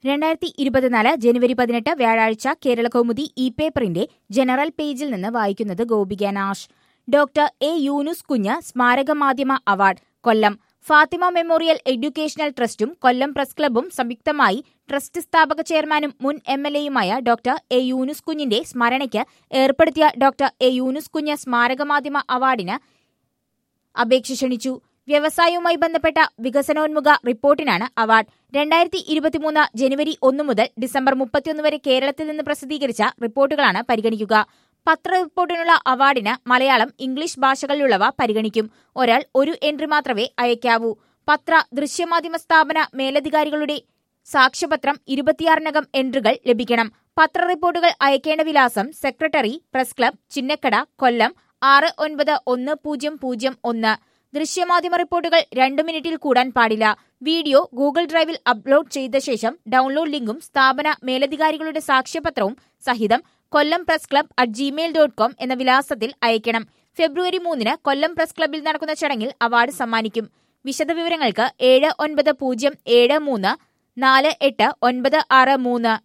രണ്ടായിരത്തി ഇരുപത്തിനാല് ജനുവരി പതിനെട്ട് വ്യാഴാഴ്ച കേരള കൗമുദി ഇ പേപ്പറിന്റെ ജനറൽ പേജിൽ നിന്ന് വായിക്കുന്നത് Gopika Nash doctor A Yunus Kunju സ്മാരക മാധ്യമ award Kollam Fathima memorial educational ട്രസ്റ്റും കൊല്ലം പ്രസ് ക്ലബ്ബും സംയുക്തമായി ട്രസ്റ്റ് സ്ഥാപക ചെയർമാനും മുൻ എം എൽ എയുമായ ഡോക്ടർ എ യൂനുസ് കുഞ്ഞിന്റെ സ്മരണയ്ക്ക് ഏർപ്പെടുത്തിയ ഡോക്ടർ എ യൂനുസ് കുഞ്ഞ് സ്മാരക മാധ്യമ അവാർഡിന് അപേക്ഷ ക്ഷണിച്ചു വ്യവസായവുമായി ബന്ധപ്പെട്ട വികസനോന്മുഖ റിപ്പോർട്ടിനാണ് അവാർഡ് രണ്ടായിരത്തി ഇരുപത്തിമൂന്ന് ജനുവരി ഒന്ന് മുതൽ ഡിസംബർ മുപ്പത്തിയൊന്ന് വരെ കേരളത്തിൽ നിന്ന് പ്രസിദ്ധീകരിച്ച റിപ്പോർട്ടുകളാണ് പരിഗണിക്കുക പത്ര റിപ്പോർട്ടിനുള്ള അവാർഡിന് മലയാളം ഇംഗ്ലീഷ് ഭാഷകളിലുള്ളവ പരിഗണിക്കും ഒരാൾ ഒരു എൻട്രി മാത്രമേ അയക്കാവൂ പത്ര ദൃശ്യമാധ്യമ സ്ഥാപന മേലധികാരികളുടെ സാക്ഷ്യപത്രം ഇരുപത്തിയാറിനകം എൻട്രികൾ ലഭിക്കണം പത്ര റിപ്പോർട്ടുകൾ അയക്കേണ്ട വിലാസം secretary press club Chinnakada Kollam ആറ് ഒൻപത് ഒന്ന് പൂജ്യം പൂജ്യം ഒന്ന് ദൃശ്യമാധ്യമ റിപ്പോർട്ടുകൾ രണ്ടു മിനിറ്റിൽ കൂടാൻ പാടില്ല വീഡിയോ ഗൂഗിൾ ഡ്രൈവിൽ അപ്ലോഡ് ചെയ്ത ശേഷം ഡൗൺലോഡ് ലിങ്കും സ്ഥാപന മേലധികാരികളുടെ സാക്ഷ്യപത്രവും സഹിതം Kollam press club at Gmail dot com എന്ന വിലാസത്തിൽ അയക്കണം ഫെബ്രുവരി മൂന്നിന് കൊല്ലം പ്രസ് ക്ലബിൽ നടക്കുന്ന ചടങ്ങിൽ അവാർഡ് സമ്മാനിക്കും വിശദവിവരങ്ങൾക്ക് ഏഴ് ഒൻപത് പൂജ്യം ഏഴ് മൂന്ന് നാല് എട്ട് ഒൻപത് ആറ് മൂന്ന്